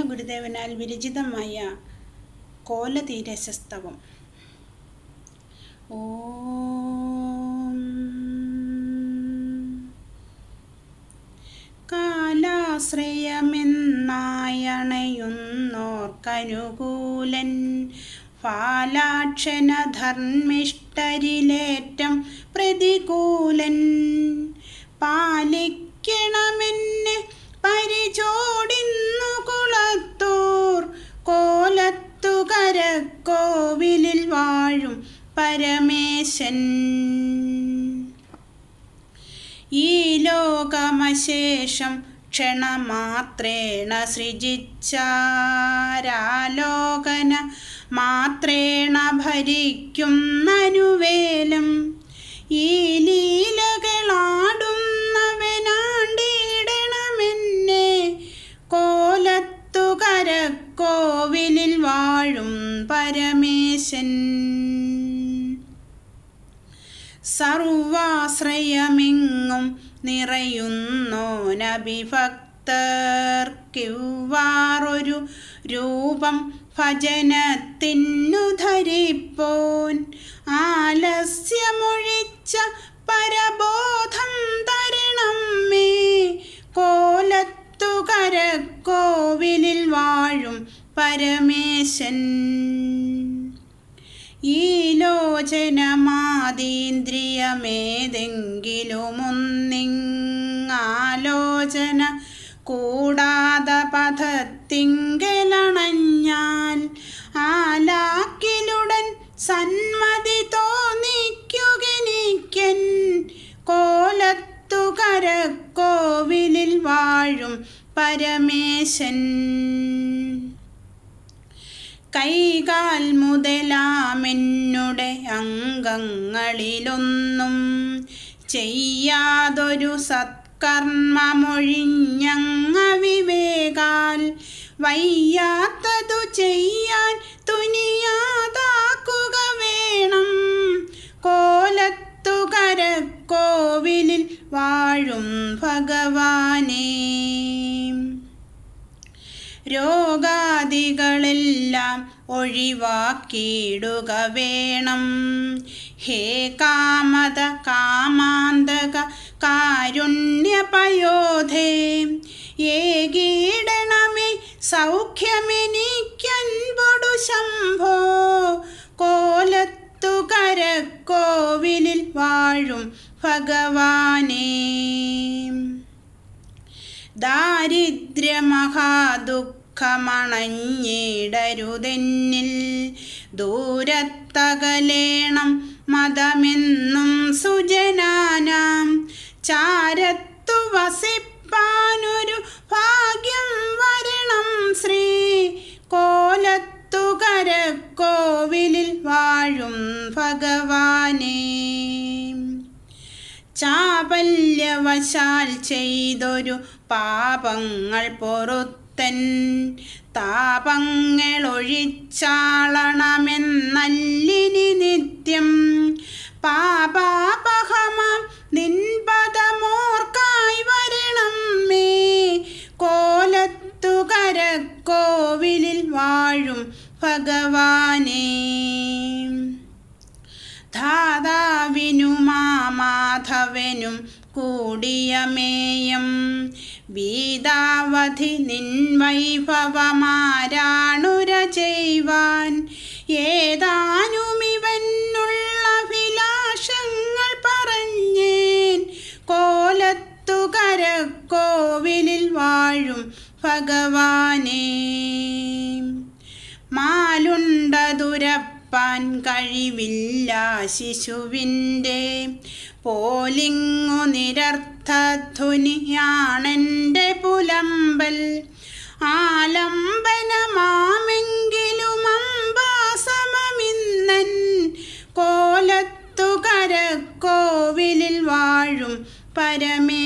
ഗുരുദേവനാൽ വിരചിതമായ കോലതീരശസ്തവം ഓം കാലാശ്രയമെന്നായണയുന്നോർക്കനുകൂലൻ ഫാലാക്ഷണധർമ്മിഷ്ടരിലേറ്റം പ്രതികൂലൻ പാലിക്കണമെന്നെ പരിചോടിന്നു കുളത്തൂർ കോലത്തുകര കോവിലിൽ വാഴും പരമേശൻ ഈ ലോകമശേഷം ക്ഷണമാത്രേണ സൃജിച്ചാരാലോകന മാത്രേണ ഭരിക്കുന്നനുവേലം ഈ ലീലകളാടുന്നവനാണ്ടിടണമെന്നെ കോലത്തുകര കോവിലിൽ വാഴും പരമേശൻ സർവാശ്രയമെങ്ങും നിറയുന്നോനഭിഭക്തർക്കിവാറൊരു രൂപം ഭജനത്തിനു ധരിപ്പോൻ ആലസ്യമൊഴിച്ച പരബോധം തരണം മേ കോലത്തുകര കോവിലിൽ വാഴും പരമേശൻ ഈ ലോചനമാതീന്ദ്രിയമേതെങ്കിലുമൊന്നിങ്ങാലോചന കൂടാതെ പഥത്തിങ്കലണഞ്ഞാൽ ആലാക്കിലുടൻ സന്മതി തോന്നിക്കുകനിക്കൻ കോലത്തുകര കോവിലിൽ വാഴും പരമേശൻ കൈകാൽ മുതലാമെന്നുടെ അംഗങ്ങളിലൊന്നും ചെയ്യാതൊരു സത്കർമ്മമൊഴിഞ്ഞങ്ങവിവേകാൽ വയ്യാത്തതു ചെയ്യാൻ തുനിയാതാക്കുക വേണം കോലത്തുകര കോവിലിൽ വാഴും ഭഗവാനേ രോഗാദികളെല്ലാം ഒഴിവാക്കിയിടുക വേണം ഹേ കാമത കാമാന്തക കാരുണ്യപയോധേ ഏകീടണമേ സൗഖ്യമെനിക്കൻപൊടു ശംഭോ കോലത്തുകര കോവിലിൽ വാഴും ഭഗവാനേ ദാരിദ്ര്യമഹാദുഃഖമണഞ്ഞിടരുതെന്നിൽ ദൂരത്തകലേണം മതമെന്നും സുജനാനാം ചാരത്തു വസിപ്പാനൊരു ഭാഗ്യം വരണം ശ്രീ കോലത്തുകര കോവിലിൽ വാഴും ഭഗവാനേ ചാപല്യവശാൽ ചെയ്തൊരു പാപങ്ങൾ പൊറുത്തൻ താപങ്ങളൊഴിച്ചാളണമെന്നല്ലിനി നിത്യം പാപാപഹമാം നിൻപദമോർക്കായി വരണം മേ കോലത്തുകര കോവിലിൽ വാഴും ഭഗവാനേ ധാതാവിനു മാമാധവനും കൂടിയമേയം വീതാവധി നിൻ വൈഭവമാരാണുര ചെയ്യുവാൻ ഏതാനുമിവനുള്ള അഭിലാഷങ്ങൾ പറഞ്ഞേൻ കോലത്തുകര കോവിലിൽ വാഴും ഭഗവാനേ മാലുണ്ടതുരപ്പ പാൻ കഴിവില്ല ശിശുവിൻ്റെ പോലിങ്ങു നിരർത്ഥധ്വനിയാണെൻ്റെ പുലമ്പൽ ആലംബനമാമെങ്കിലും അംബാസമമിന്നൻ കോലത്തുകര കോവിലിൽ വാഴും പരമേ